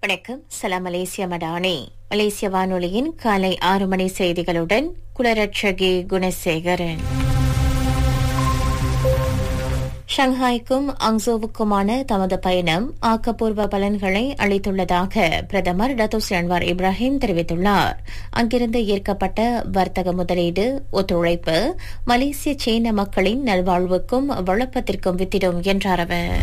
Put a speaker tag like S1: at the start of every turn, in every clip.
S1: வணக்கம் சலாம் மலேசிய மடானி மலேசிய வானொலியின் காலை ஆறு மணி செய்திகளுடன் குலரட்சகி குணசேகரன் ஷங்காய்க்கும் அங்சோவுக்குமான தமது பயணம் ஆக்கப்பூர்வ பலன்களை அளித்துள்ளதாக பிரதமர் டத்தோஸ் அன்வார் இப்ராஹிம் தெரிவித்துள்ளார் அங்கிருந்து ஈர்க்கப்பட்ட வர்த்தக முதலீடு ஒத்துழைப்பு மலேசிய சீன மக்களின் நல்வாழ்வுக்கும் வளப்பத்திற்கும் வித்திடும் என்றார் அவர்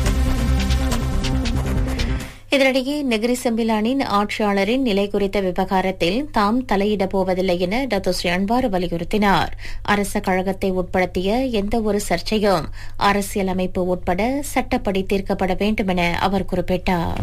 S1: இதனிடையே நெகிரி செம்பிலானின் ஆட்சியாளரின் நிலை குறித்த விவகாரத்தில் தாம் தலையிடப் போவதில்லை என டத்தோஸ்ரீ அன்வார் வலியுறுத்தினார் அரச கழகத்தை உட்படுத்திய எந்த ஒரு சர்ச்சையும் அரசியலமைப்பு உட்பட சட்டப்படி தீர்க்கப்பட வேண்டும் என அவர் குறிப்பிட்டார்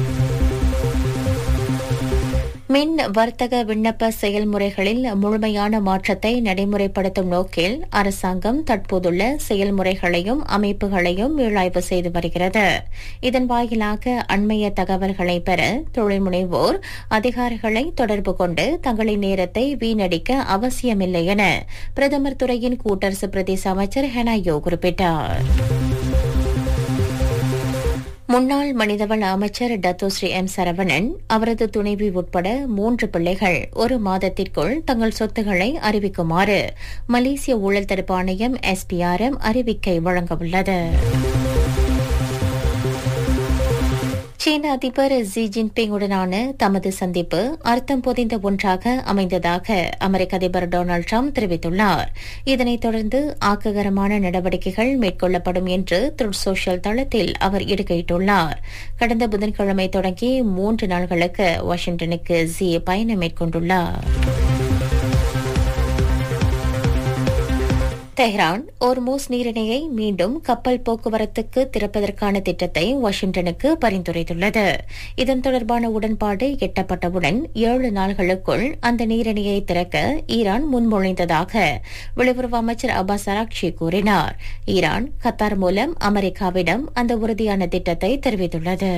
S1: மின் வர்த்தக விண்ணப்ப செயல்முறைகளில் முழுமையான மாற்றத்தை நடைமுறைப்படுத்தும் நோக்கில் அரசாங்கம் தற்போதுள்ள செயல்முறைகளையும் அமைப்புகளையும் மீளாய்வு செய்து வருகிறது இதன் வாயிலாக அண்மைய தகவல்களை பெற தொழில் முனைவோர் அதிகாரிகளை தொடர்பு கொண்டு தங்களின் நேரத்தை வீணடிக்க அவசியமில்லை என பிரதமர் துறையின் கூட்டரசு பிரதேச அமைச்சர் ஹெனாயோ குறிப்பிட்டார் முன்னாள் மனிதவள அமைச்சர் டத்தோஸ்ரீ எம் சரவணன் அவரது துணைவி உட்பட மூன்று பிள்ளைகள் ஒரு மாதத்திற்குள் தங்கள் சொத்துக்களை அறிவிக்குமாறு மலேசிய ஊழல் தடுப்பு ஆணையம் எஸ்பிஆர்எம் அறிவிக்கை வழங்கவுள்ளது சீன அதிபர் ஜி ஜின்பிங் உடனான தமது சந்திப்பு அர்த்தம் பொதிந்த ஒன்றாக அமைந்ததாக அமெரிக்க அதிபர் டொனால்டு ட்ரம்ப் தெரிவித்துள்ளார் இதனைத் தொடர்ந்து ஆக்ககரமான நடவடிக்கைகள் மேற்கொள்ளப்படும் என்று த்ருட் சோஷியல் தளத்தில் அவர் இடுகையிட்டுள்ளார் கடந்த புதன்கிழமை தொடங்கி மூன்று நாள்களுக்கு வாஷிங்டனுக்கு ஜி பயணம் மேற்கொண்டுள்ளார் தெஹ்ரான் ஓர்மோஸ் நீரிணையை மீண்டும் கப்பல் போக்குவரத்துக்கு திறப்பதற்கான திட்டத்தை வாஷிங்டனுக்கு பரிந்துரைத்துள்ளது இதன் தொடர்பான உடன்பாடு எட்டப்பட்டவுடன் ஏழு நாள்களுக்குள் அந்த நீரிணையை திறக்க ஈரான் முன்மொழிந்ததாக வெளியுறவு அமைச்சர் அப்பாஸ் அராக்ஷி கூறினார் ஈரான் கத்தார் மூலம் அமெரிக்காவிடம் அந்த உறுதியான திட்டத்தை தெரிவித்துள்ளது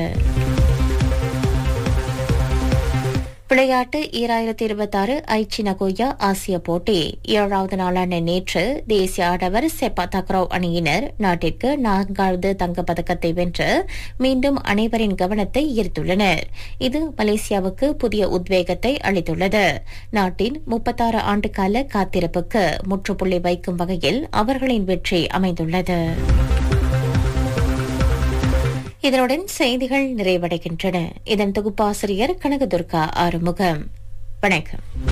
S1: விளையாட்டு ஈராயிரத்தி இருபத்தி ஆறு ஐச்சி நகோயா ஆசிய போட்டி ஏழாவது நாளான நேற்று தேசிய ஆடவர் செப்பா தக்ரோ அணியினர் நாட்டிற்கு நான்காவது தங்கப்பதக்கத்தை வென்று மீண்டும் அனைவரின் கவனத்தை ஈர்த்துள்ளனர் இது மலேசியாவுக்கு புதிய உத்வேகத்தை அளித்துள்ளது நாட்டின் முப்பத்தாறு ஆண்டுகால காத்திருப்புக்கு முற்றுப்புள்ளி வைக்கும் வகையில் அவர்களின் வெற்றி அமைந்துள்ளது இதனுடன் செய்திகள் நிறைவடைகின்றன இதன் தொகுப்பாசிரியர் கனகதுர்கா ஆறுமுகம் வணக்கம்